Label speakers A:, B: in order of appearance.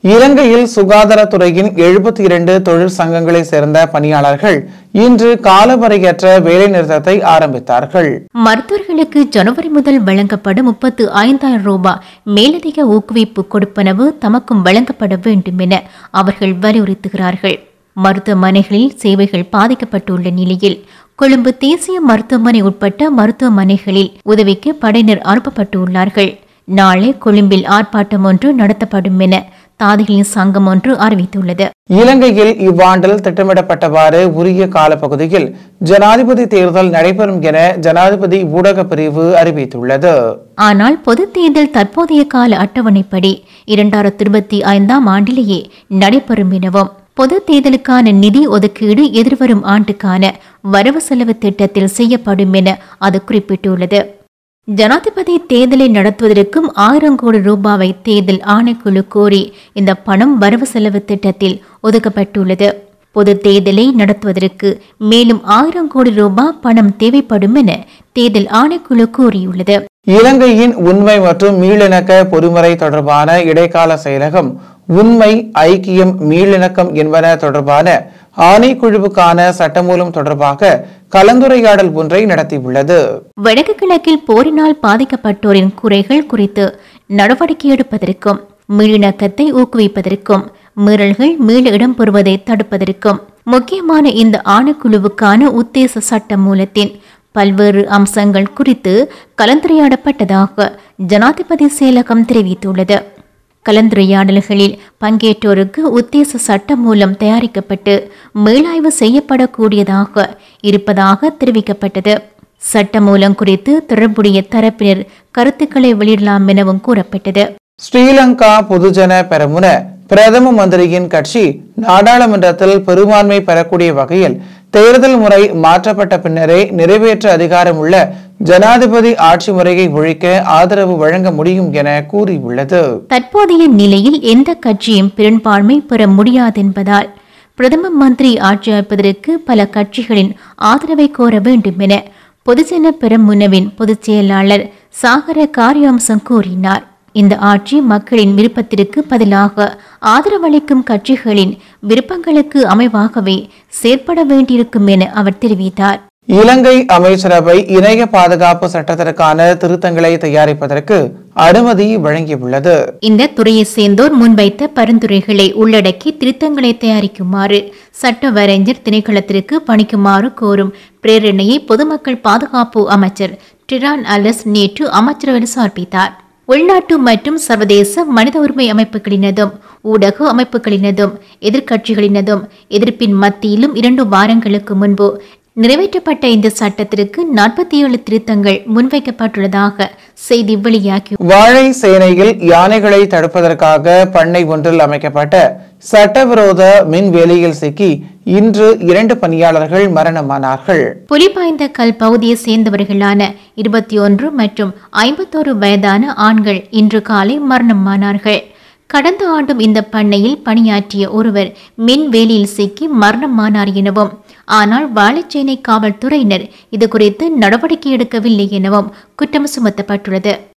A: இலங்கையில் சுகாதாரத்துறையின் எழுபத்தி இரண்டு தொழிற் சங்கங்களைச் சேர்ந்த பணியாளர்கள் இன்று காலவரையற்ற வேலைநிறுத்தத்தை ஆரம்பித்தார்கள்
B: மருத்துவர்களுக்கு ஜனவரி முதல் வழங்கப்படும் முப்பத்து ஐந்தாயிரம் ரூபாய் மேலதிக ஊக்குவிப்பு கொடுப்பனவு தமக்கும் வழங்கப்பட வேண்டும் என அவர்கள் வலியுறுத்துகிறார்கள் மருத்துவமனைகளில் சேவைகள் பாதிக்கப்பட்டுள்ள நிலையில் கொழும்பு தேசிய மருத்துவமனை உட்பட்ட மருத்துவமனைகளில் உதவிக்கு படையினர் அனுப்பப்பட்டுள்ளார்கள் நாளை கொழும்பில் ஆர்ப்பாட்டம் ஒன்று நடத்தப்படும் என தாதிகளின் சங்கம் ஒன்று அறிவித்துள்ளது
A: இலங்கையில் இவ்வாண்டில் திட்டமிடப்பட்டவாறு உரிய காலப்பகுதியில் ஜனாதிபதி தேர்தல் நடைபெறும் என ஜனாதிபதி ஊடக பிரிவு அறிவித்துள்ளது
B: ஆனால் பொதுத் தேர்தல் தற்போதைய கால அட்டவணைப்படி இரண்டாயிரத்தி இருபத்தி ஐந்தாம் ஆண்டிலேயே நடைபெறும் எனவும் பொது தேர்தலுக்கான நிதி ஒதுக்கீடு எதிர்வரும் ஆண்டுக்கான வரவு செலவு திட்டத்தில் செய்யப்படும் என அது குறிப்பிட்டுள்ளது ஜனாதிபதி தேர்தலை நடத்துவதற்கும் ஆயிரம் கோடி ரூபாவை தேர்தல் ஆணைக்குழு கோரி இந்த பணம் வரவு செலவு திட்டத்தில் ஒதுக்கப்பட்டுள்ளது பொது தேர்தலை நடத்துவதற்கு மேலும் ஆயிரம் கோடி ரூபாய் பணம் தேவைப்படும் என தேர்தல் ஆணைக்குழு கூறியுள்ளது
A: இலங்கையின் உண்மை மற்றும் மீளிணக்க பொறிமுறை தொடர்பான இடைக்கால செயலகம் உண்மை ஐக்கியம் மீளிணக்கம் என்பன தொடர்பான ஆணைக்குழுவுக்கான சட்டமூலம் தொடர்பாக கலந்துரையாடல் ஒன்றை நடத்தியுள்ளது
B: வடக்கு கிழக்கில் போரினால் பாதிக்கப்பட்டோரின் குறைகள் குறித்து நடவடிக்கை எடுப்பதற்கும் மீளிணக்கத்தை ஊக்குவிப்பதற்கும் மீறல்கள் மீள இடம்பெறுவதை தடுப்பதற்கும் முக்கியமான இந்த ஆணைக்குழுவுக்கான உத்தேச சட்ட மூலத்தின் பல்வேறு அம்சங்கள் குறித்து கலந்துரையாடப்பட்டதாக ஜனாதிபதி செயலகம் தெரிவித்துள்ளது கலந்துரையாடல்களில் பங்கேற்றோருக்கு உத்தேச சட்டம் மூலம் தயாரிக்கப்பட்டு மேலாய்வு செய்யப்படக்கூடியதாக இருப்பதாக தெரிவிக்கப்பட்டது சட்ட மூலம் குறித்து தொடர்புடைய தரப்பினர் கருத்துக்களை வெளியிடலாம் எனவும் கூறப்பட்டது
A: ஸ்ரீலங்கா பொதுஜன பெரமுன பிரதம மந்திரியின் கட்சி நாடாளுமன்றத்தில் பெரும்பான்மை பெறக்கூடிய வகையில் தேர்தல் முறை மாற்றப்பட்ட பின்னரே நிறைவேற்ற அதிகாரம் உள்ள ஜனாதிபதி ஆட்சி முறையை ஒழிக்க ஆதரவு வழங்க முடியும் என கூறியுள்ளது
B: தற்போதைய நிலையில் எந்த கட்சியும் பெரும்பான்மை பெற முடியாதென்பதால் பிரதம மந்திரி ஆட்சி அமைப்பதற்கு பல கட்சிகளின் ஆதரவை கோர வேண்டும் என பொதுஜன பெரமுனவின் பொதுச் செயலாளர் சாகர காரியம்சம் கூறினார் இந்த ஆட்சி மக்களின் விருப்பத்திற்கு பதிலாக ஆதரவளிக்கும் கட்சிகளின் விருப்பங்களுக்கு அமைவாகவே செயற்பட வேண்டியிருக்கும் என அவர் தெரிவித்தார்
A: இலங்கை அமைச்சரவை இணைய பாதுகாப்பு சட்டத்திற்கான திருத்தங்களை தயாரிப்பதற்கு அனுமதி வழங்கியுள்ளது
B: இந்த துறையை சேர்ந்தோர் முன்வைத்த பரிந்துரைகளை உள்ளடக்கி திருத்தங்களை தயாரிக்குமாறு சட்ட வரைஞர் திணைக்களத்திற்கு பணிக்குமாறு கோரும் பிரேரணையை பொதுமக்கள் பாதுகாப்பு அமைச்சர் டிரான் அலஸ் நேற்று அமைச்சரவையில் சமர்ப்பித்தார் உள்நாட்டு மற்றும் சர்வதேச மனித உரிமை அமைப்புகளினதும் ஊடக அமைப்புகளினதும் எதிர்க்கட்சிகளினதும் எதிர்ப்பின் மத்தியிலும் இரண்டு வாரங்களுக்கு முன்பு நிறைவேற்றப்பட்ட இந்த சட்டத்திற்கு நாற்பத்தி ஏழு திருத்தங்கள் முன்வைக்கப்பட்டுள்ளதாக செய்தி வெளியாகி
A: வாழை சேனையில் யானைகளை தடுப்பதற்காக பண்ணை ஒன்றில் அமைக்கப்பட்ட சட்டவிரோத மின் வேலியில் சிக்கி இன்று இரண்டு பணியாளர்கள் மரணமானார்கள்
B: புலிபாய்ந்த கல் பகுதியை சேர்ந்தவர்களான இருபத்தி ஒன்று மற்றும் ஐம்பத்தோரு வயதான ஆண்கள் இன்று காலை மரணமானார்கள் கடந்த ஆண்டும் இந்த பண்ணையில் பணியாற்றிய ஒருவர் மின் வேலியில் சிக்கி மரணமானார் எனவும் ஆனால் வாழைச்சேனை காவல்துறையினர் இது குறித்து நடவடிக்கை எடுக்கவில்லை எனவும் குற்றம் சுமத்தப்பட்டுள்ளது